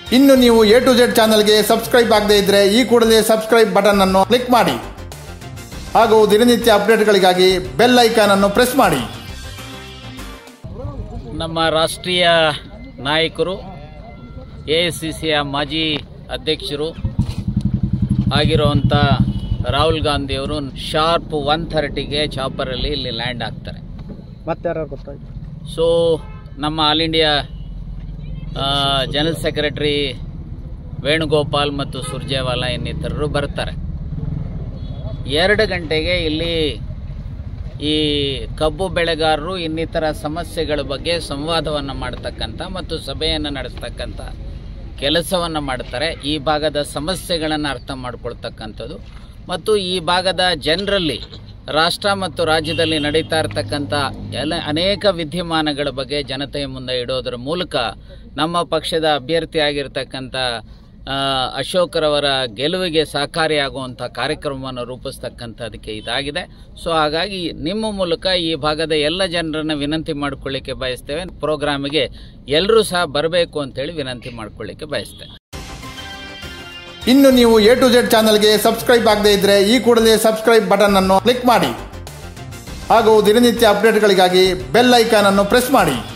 ಇನ್ನು ನೀವು A to Z ಚಾನಲ್ಗೆ ಸಬ್ಸ್ಕ್ರೈಬ್ ಆಗದೇ ಇದ್ರೆ ಈ ಕೂಡಲೇ ಸಬ್ಸ್ಕ್ರೈಬ್ ಬಟನ್ ಅನ್ನು ಕ್ಲಿಕ್ ಮಾಡಿ ಹಾಗೂ ದಿನನಿತ್ಯ ಅಪ್ಡೇಟ್ಗಳಿಗಾಗಿ ಬೆಲ್ ಐಕಾನ್ ಅನ್ನು ಪ್ರೆಸ್ ಮಾಡಿ ನಮ್ಮ ರಾಷ್ಟ್ರೀಯ ನಾಯಕರು ಎ ಐ ಸಿ ಸಿಯ ಮಾಜಿ ಅಧ್ಯಕ್ಷರು ಆಗಿರುವಂಥ ರಾಹುಲ್ ಗಾಂಧಿಯವರು ಶಾರ್ಪ್ ಒನ್ ಥರ್ಟಿಗೆ ಚಾಪರಲ್ಲಿ ಇಲ್ಲಿ ಲ್ಯಾಂಡ್ ಆಗ್ತಾರೆ ಮತ್ತೆ ಯಾರು ಗೊತ್ತಾಯ್ತು ಸೊ ನಮ್ಮ all India general secretary Venugopal ಮತ್ತು ಸುರ್ಜೇವಾಲಾ ಇನ್ನಿತರರು ಬರ್ತಾರೆ ಎರಡು ಗಂಟೆಗೆ ಇಲ್ಲಿ ಈ ಕಬ್ಬು ಬೆಳೆಗಾರರು ಇನ್ನಿತರ ಸಮಸ್ಯೆಗಳ ಬಗ್ಗೆ ಸಂವಾದವನ್ನು ಮಾಡ್ತಕ್ಕಂಥ ಮತ್ತು ಸಭೆಯನ್ನು ನಡೆಸ್ತಕ್ಕಂಥ ಕೆಲಸವನ್ನು ಮಾಡ್ತಾರೆ ಈ ಭಾಗದ ಸಮಸ್ಯೆಗಳನ್ನು ಅರ್ಥ ಮಾಡ್ಕೊಳ್ತಕ್ಕಂಥದ್ದು ಮತ್ತು ಈ ಭಾಗದ ಜನರಲ್ಲಿ ರಾಷ್ಟ್ರ ಮತ್ತು ರಾಜ್ಯದಲ್ಲಿ ನಡೀತಾ ಇರತಕ್ಕಂಥ ಎಲ್ಲ ಅನೇಕ ವಿದ್ಯಮಾನಗಳ ಬಗ್ಗೆ ಜನತೆಯ ಮುಂದೆ ಇಡೋದರ ಮೂಲಕ ನಮ್ಮ ಪಕ್ಷದ ಅಭ್ಯರ್ಥಿ ಆಗಿರ್ತಕ್ಕಂಥ ಆ, ಅಶೋಕ್ರವರ ಗೆಲುವಿಗೆ ಸಹಕಾರಿಯಾಗುವಂಥ ಕಾರ್ಯಕ್ರಮವನ್ನು ರೂಪಿಸ್ತಕ್ಕಂಥದಕ್ಕೆ ಇದಾಗಿದೆ ಸೊ ಹಾಗಾಗಿ ನಿಮ್ಮ ಮೂಲಕ ಈ ಭಾಗದ ಎಲ್ಲ ಜನರನ್ನ ವಿನಂತಿ ಮಾಡ್ಕೊಳ್ಳಿಕ್ಕೆ ಬಯಸ್ತೇವೆ ಪ್ರೋಗ್ರಾಮಿಗೆ ಎಲ್ಲರೂ ಸಹ ಬರಬೇಕು ಅಂತೇಳಿ ವಿನಂತಿ ಮಾಡ್ಕೊಳ್ಳಿಕ್ಕೆ ಬಯಸ್ತೇವೆ ಇನ್ನು ನೀವು ಎ ಟು ಜೆಡ್ ಚಾನಲ್ಗೆ ಸಬ್ಸ್ಕ್ರೈಬ್ ಆಗದೇ ಇದ್ರೆ ಈ ಕೂಡಲೇ ಸಬ್ಸ್ಕ್ರೈಬ್ ಬಟನ್ ಅನ್ನು ಕ್ಲಿಕ್ ಮಾಡಿ ಹಾಗೂ ದಿನನಿತ್ಯ ಅಪ್ಡೇಟ್ಗಳಿಗಾಗಿ ಬೆಲ್ ಐಕಾನ್ ಅನ್ನು ಪ್ರೆಸ್ ಮಾಡಿ